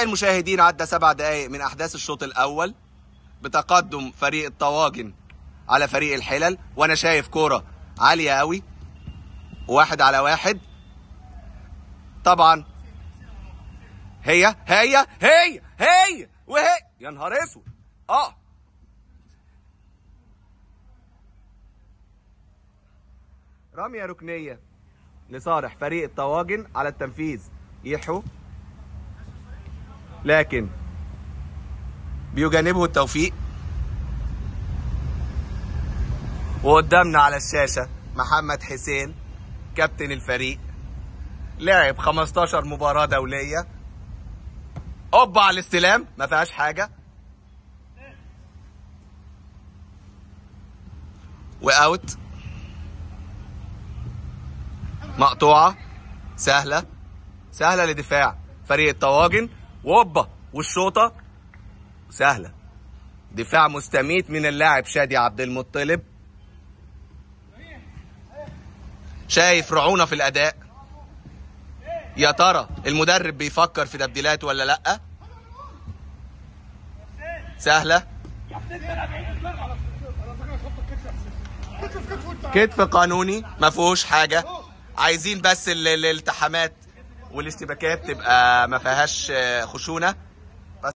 أعزائي المشاهدين عدى سبع دقايق من أحداث الشوط الأول بتقدم فريق الطواجن على فريق الحلل وأنا شايف كورة عالية قوي واحد على واحد طبعا هي هي هي هي وهي يا نهار اسود اه رمية ركنية لصالح فريق الطواجن على التنفيذ يحو لكن بيجانبه التوفيق وقدامنا على الشاشة محمد حسين كابتن الفريق لعب 15 مباراة دولية اوبا على الاستلام ما فيهاش حاجة واوت مقطوعة سهلة سهلة لدفاع فريق الطواجن ووبا والشوطة سهلة دفاع مستميت من اللاعب شادي عبد المطلب شايف رعونة في الأداء يا ترى المدرب بيفكر في تبديلات ولا لأ سهلة كتف قانوني ما فيهوش حاجة عايزين بس ال- ال- الالتحامات والاشتباكات تبقى ما فيهاش آه، خشونة